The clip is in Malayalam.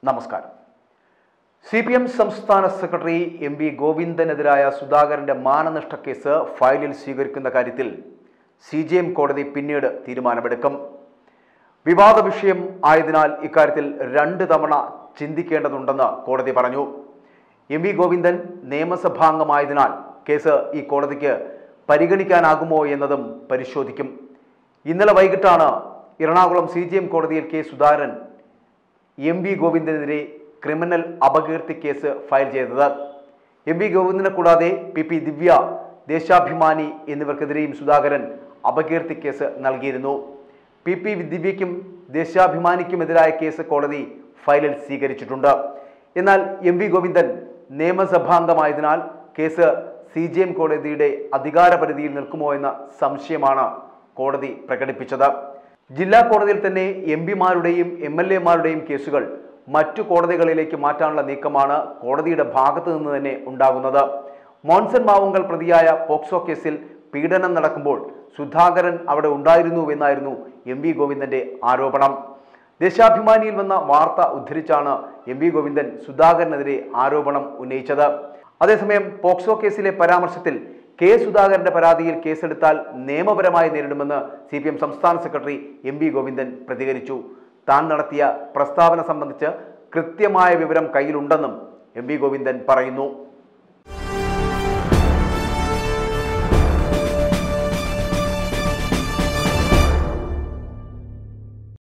നമസ്കാരം സി പി എം സംസ്ഥാന സെക്രട്ടറി എം വി ഗോവിന്ദനെതിരായ സുധാകരന്റെ മാനനഷ്ട കേസ് ഫയലിൽ സ്വീകരിക്കുന്ന കാര്യത്തിൽ സി ജെ എം കോടതി പിന്നീട് തീരുമാനമെടുക്കും വിവാദ വിഷയം ആയതിനാൽ ഇക്കാര്യത്തിൽ രണ്ട് തവണ ചിന്തിക്കേണ്ടതുണ്ടെന്ന് കോടതി പറഞ്ഞു എം വി ഗോവിന്ദൻ നിയമസഭാംഗമായതിനാൽ കേസ് ഈ കോടതിക്ക് പരിഗണിക്കാനാകുമോ എന്നതും പരിശോധിക്കും ഇന്നലെ വൈകിട്ടാണ് എറണാകുളം സി ജി എം കോടതിയിൽ കെ സുധാകരൻ എം വി ഗോവിന്ദനെതിരെ ക്രിമിനൽ അപകീർത്തി കേസ് ഫയൽ ചെയ്തത് എം വി ഗോവിന്ദനെ കൂടാതെ പി പി ദിവ്യ ദേശാഭിമാനി എന്നിവർക്കെതിരെയും സുധാകരൻ അപകീർത്തി കേസ് നൽകിയിരുന്നു പി പി ദിവ്യയ്ക്കും ദേശാഭിമാനിക്കുമെതിരായ കേസ് കോടതി ഫയലിൽ സ്വീകരിച്ചിട്ടുണ്ട് എന്നാൽ എം വി ഗോവിന്ദൻ നിയമസഭാംഗമായതിനാൽ കേസ് സി ജി എം കോടതിയുടെ അധികാരപരിധിയിൽ നിൽക്കുമോ എന്ന സംശയമാണ് കോടതി പ്രകടിപ്പിച്ചത് ജില്ലാ കോടതിയിൽ തന്നെ എം പിമാരുടെയും എം എൽ എമാരുടെയും കേസുകൾ മറ്റു കോടതികളിലേക്ക് മാറ്റാനുള്ള നീക്കമാണ് കോടതിയുടെ ഭാഗത്തു നിന്ന് തന്നെ ഉണ്ടാകുന്നത് മോൻസൺ മാവുങ്കൽ പ്രതിയായ പോക്സോ കേസിൽ പീഡനം നടക്കുമ്പോൾ സുധാകരൻ അവിടെ ഉണ്ടായിരുന്നുവെന്നായിരുന്നു എം വി ഗോവിന്ദന്റെ ആരോപണം ദേശാഭിമാനിയിൽ വന്ന വാർത്ത ഉദ്ധരിച്ചാണ് എം വി ഗോവിന്ദൻ സുധാകരനെതിരെ ആരോപണം ഉന്നയിച്ചത് അതേസമയം പോക്സോ കേസിലെ പരാമർശത്തിൽ കെ സുധാകരന്റെ പരാതിയിൽ കേസെടുത്താൽ നിയമപരമായി നേരിടുമെന്ന് സി പി എം സംസ്ഥാന സെക്രട്ടറി എം വി ഗോവിന്ദൻ പ്രതികരിച്ചു താൻ നടത്തിയ പ്രസ്താവന സംബന്ധിച്ച് കൃത്യമായ വിവരം കയ്യിലുണ്ടെന്നും എം വി ഗോവിന്ദൻ പറയുന്നു